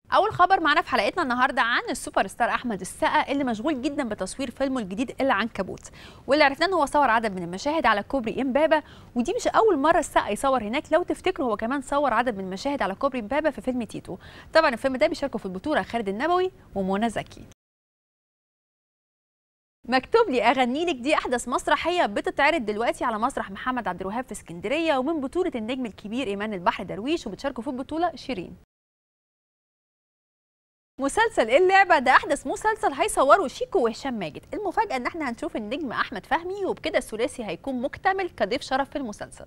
اول خبر معانا في حلقتنا النهارده عن السوبر ستار احمد السقا اللي مشغول جدا بتصوير فيلمه الجديد العنكبوت واللي عرفنا ان هو صور عدد من المشاهد على كوبري امبابه ودي مش اول مره السقا يصور هناك لو تفتكروا هو كمان صور عدد من المشاهد على كوبري امبابه في فيلم تيتو طبعا الفيلم ده بيشاركوا في البطوله خالد النبوي ومنى زكي مكتوب لي اغني لك دي احدث مسرحيه بتتعرض دلوقتي على مسرح محمد عبد الوهاب في اسكندريه ومن بطوله النجم الكبير ايمان البحر درويش وبتشاركوا في البطوله شيرين مسلسل ايه اللعبه ده احدث مسلسل هيصوره شيكو وهشام ماجد المفاجاه ان احنا هنشوف النجم احمد فهمي وبكده الثلاثي هيكون مكتمل كضيف شرف في المسلسل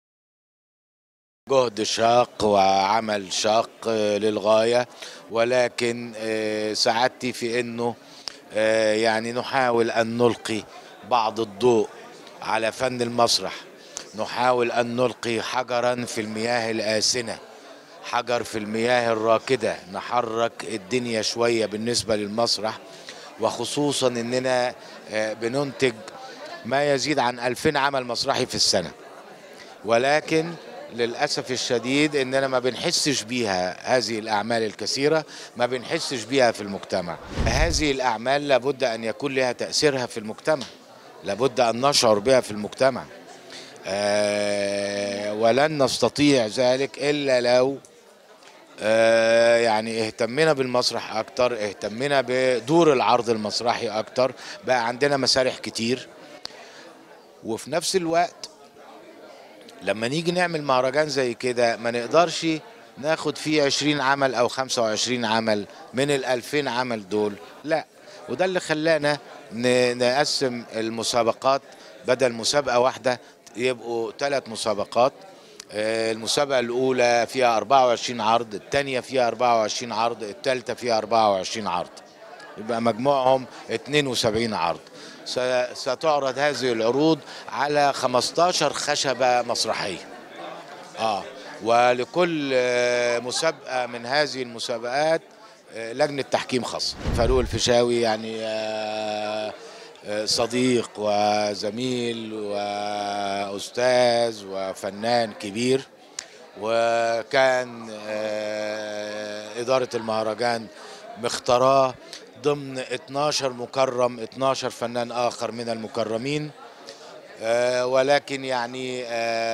جهد شاق وعمل شاق للغاية ولكن سعادتي في أنه يعني نحاول أن نلقي بعض الضوء على فن المسرح نحاول أن نلقي حجرا في المياه الآسنة حجر في المياه الراكدة نحرك الدنيا شوية بالنسبة للمسرح وخصوصا أننا بننتج ما يزيد عن ألفين عمل مسرحي في السنة ولكن للأسف الشديد إننا ما بنحسش بيها هذه الأعمال الكثيرة ما بنحسش بيها في المجتمع هذه الأعمال لابد أن يكون لها تأثيرها في المجتمع لابد أن نشعر بها في المجتمع آه ولن نستطيع ذلك إلا لو آه يعني اهتمنا بالمسرح أكتر اهتمنا بدور العرض المسرحي أكتر بقى عندنا مسارح كتير وفي نفس الوقت لما نيجي نعمل مهرجان زي كده ما نقدرش ناخد فيه 20 عمل او 25 عمل من ال 2000 عمل دول لا وده اللي خلانا نقسم المسابقات بدل مسابقه واحده يبقوا ثلاث مسابقات المسابقة الأولى فيها 24 عرض الثانية فيها 24 عرض الثالثة فيها 24 عرض يبقى مجموعهم 72 عرض ستعرض هذه العروض على 15 خشبة مسرحية آه ولكل مسابقة من هذه المسابقات لجنة تحكيم خاصة فاروق الفيشاوي يعني صديق وزميل وأستاذ وفنان كبير وكان إدارة المهرجان مختاراه ضمن 12 مكرم 12 فنان آخر من المكرمين آه ولكن يعني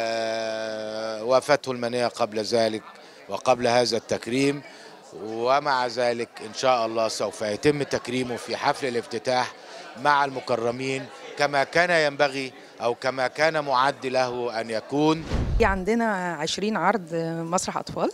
آه وافته المنية قبل ذلك وقبل هذا التكريم ومع ذلك إن شاء الله سوف يتم تكريمه في حفل الافتتاح مع المكرمين كما كان ينبغي أو كما كان معد له أن يكون عندنا 20 عرض مسرح أطفال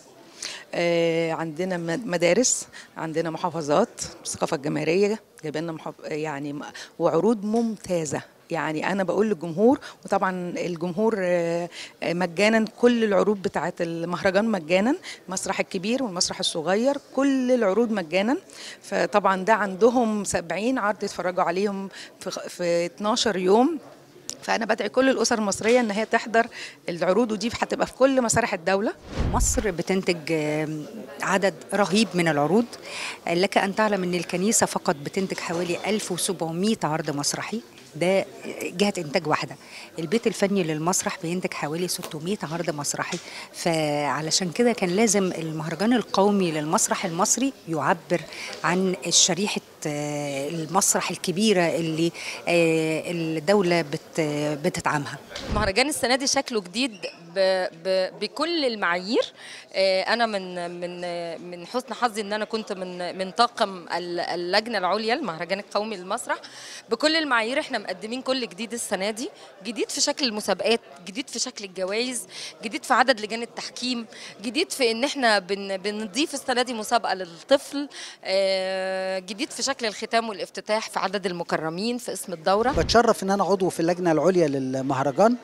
عندنا مدارس عندنا محافظات الثقافه الجماهيريه جايبين لنا محف... يعني وعروض ممتازه يعني انا بقول للجمهور وطبعا الجمهور مجانا كل العروض بتاعه المهرجان مجانا المسرح الكبير والمسرح الصغير كل العروض مجانا فطبعا ده عندهم 70 عرض يتفرجوا عليهم في, في 12 يوم فانا بدعي كل الاسر المصريه ان هي تحضر العروض ودي هتبقى في كل مسارح الدوله مصر بتنتج عدد رهيب من العروض لك ان تعلم ان الكنيسه فقط بتنتج حوالي 1700 عرض مسرحي ده جهة إنتاج واحدة البيت الفني للمسرح بينتج حوالي 600 عرض مسرحي فعلشان كده كان لازم المهرجان القومي للمسرح المصري يعبر عن شريحة المسرح الكبيرة اللي الدولة بت بتدعمها مهرجان السنة دي شكله جديد ب ب بكل المعايير انا من من من حسن حظي ان انا كنت من من طاقم اللجنه العليا المهرجان القومي للمسرح بكل المعايير احنا مقدمين كل جديد السنه دي جديد في شكل المسابقات جديد في شكل الجوائز جديد في عدد لجان التحكيم جديد في ان احنا بن بنضيف السنه دي مسابقه للطفل جديد في شكل الختام والافتتاح في عدد المكرمين في اسم الدوره بتشرف ان انا عضو في اللجنه العليا للمهرجان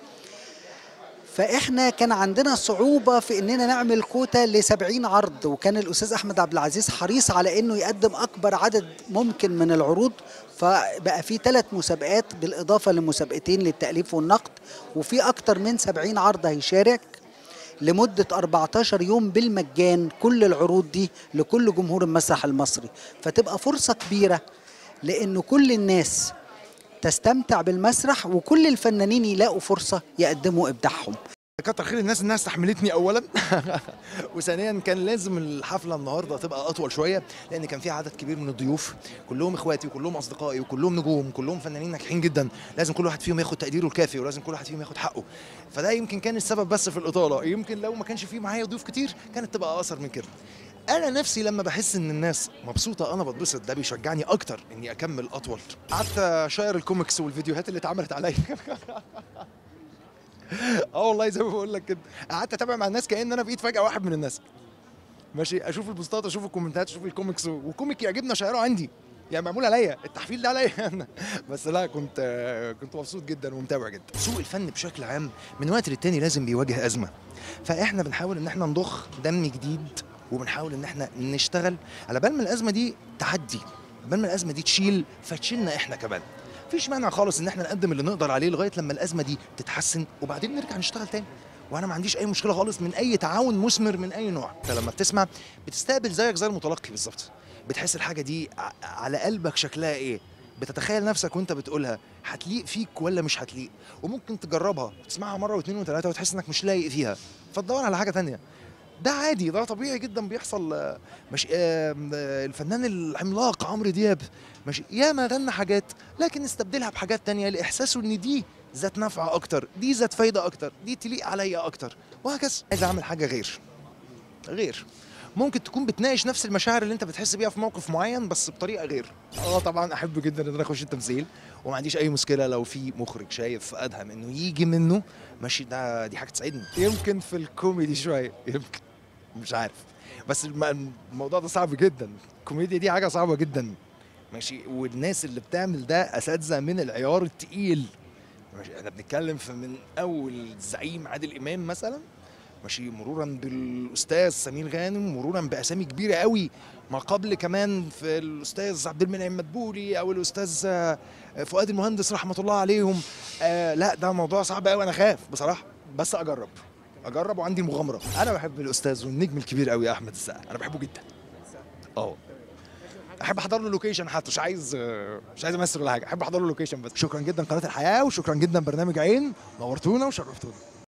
فاحنا كان عندنا صعوبه في اننا نعمل كوتا ل 70 عرض وكان الاستاذ احمد عبد العزيز حريص على انه يقدم اكبر عدد ممكن من العروض فبقى في ثلاث مسابقات بالاضافه لمسابقتين للتاليف والنقد وفي اكتر من 70 عرض هيشارك لمدة 14 يوم بالمجان كل العروض دي لكل جمهور المسرح المصري فتبقى فرصة كبيرة لأن كل الناس تستمتع بالمسرح وكل الفنانين يلاقوا فرصة يقدموا إبداعهم كتر خير الناس انها استحملتني اولا وثانيا كان لازم الحفله النهارده تبقى اطول شويه لان كان في عدد كبير من الضيوف كلهم اخواتي وكلهم اصدقائي وكلهم نجوم كلهم فنانين ناجحين جدا لازم كل واحد فيهم ياخد تقديره الكافي ولازم كل واحد فيهم ياخد حقه فده يمكن كان السبب بس في الاطاله يمكن لو ما كانش فيه معايا ضيوف كتير كانت تبقى اقصر من كده انا نفسي لما بحس ان الناس مبسوطه انا بتبسط ده بيشجعني اكتر اني اكمل اطول قعدت اشير الكوميكس والفيديوهات اللي اتعملت عليا اه والله زي ما بقول لك كده قعدت اتابع مع الناس كان انا بقيت فجاه واحد من الناس ماشي اشوف البوستات اشوف الكومنتات اشوف الكوميكس وكوميك يعجبني اشيره عندي يعني معمول عليا التحفيل ده عليا انا بس لا كنت كنت مبسوط جدا ومتابع جدا سوق الفن بشكل عام من وقت للتاني لازم بيواجه ازمه فاحنا بنحاول ان احنا نضخ دم جديد وبنحاول ان احنا نشتغل على بال ما الازمه دي تعدي بال ما الازمه دي تشيل فتشيلنا احنا كمان مفيش مانع خالص ان احنا نقدم اللي نقدر عليه لغايه لما الازمه دي تتحسن وبعدين نرجع نشتغل تاني وانا ما عنديش اي مشكله خالص من اي تعاون مثمر من اي نوع انت لما بتسمع بتستقبل زيك زي المتلقي بالظبط بتحس الحاجه دي ع- على قلبك شكلها ايه بتتخيل نفسك وانت بتقولها هتليق فيك ولا مش هتليق وممكن تجربها تسمعها مره واثنين وثلاثه وتحس انك مش لايق فيها فتدور على حاجه تانية ده عادي ده طبيعي جدا بيحصل آه، مش آه، آه، الفنان العملاق عمرو دياب ماشي ياما غنى حاجات لكن استبدلها بحاجات تانية لاحساسه ان دي ذات نفع اكتر دي ذات فايده اكتر دي تليق عليا اكتر وهكذا عايز اعمل حاجه غير غير ممكن تكون بتناقش نفس المشاعر اللي انت بتحس بيها في موقف معين بس بطريقه غير اه طبعا احب جدا ان انا اخش التمثيل وما عنديش اي مشكله لو في مخرج شايف ادهم انه يجي منه ماشي ده دي حاجه تسعدني يمكن في الكوميدي شويه يمكن مش عارف بس الم- الموضوع ده صعب جدا الكوميديا دي حاجه صعبه جدا ماشي والناس اللي بتعمل ده اساتذه من العيار التقيل ماشي احنا بنتكلم في من اول الزعيم عادل امام مثلا ماشي مرورا بالاستاذ سمير غانم مرورا باسامي كبيره قوي ما قبل كمان في الاستاذ عبد المنعم مدبولي او الاستاذ آه، فؤاد المهندس رحمه الله عليهم آه لا ده موضوع صعب قوي انا خاف بصراحه بس اجرب اجرب وعندي مغامره انا بحب الاستاذ والنجم الكبير قوي احمد السقا انا بحبه جدا اه احب احضر له لوكيشن حتى مش عايز آه، مش عايز امثل ولا حاجه احب احضر له لوكيشن بس شكرا جدا قناه الحياه وشكرا جدا برنامج عين نورتونا وشرفتونا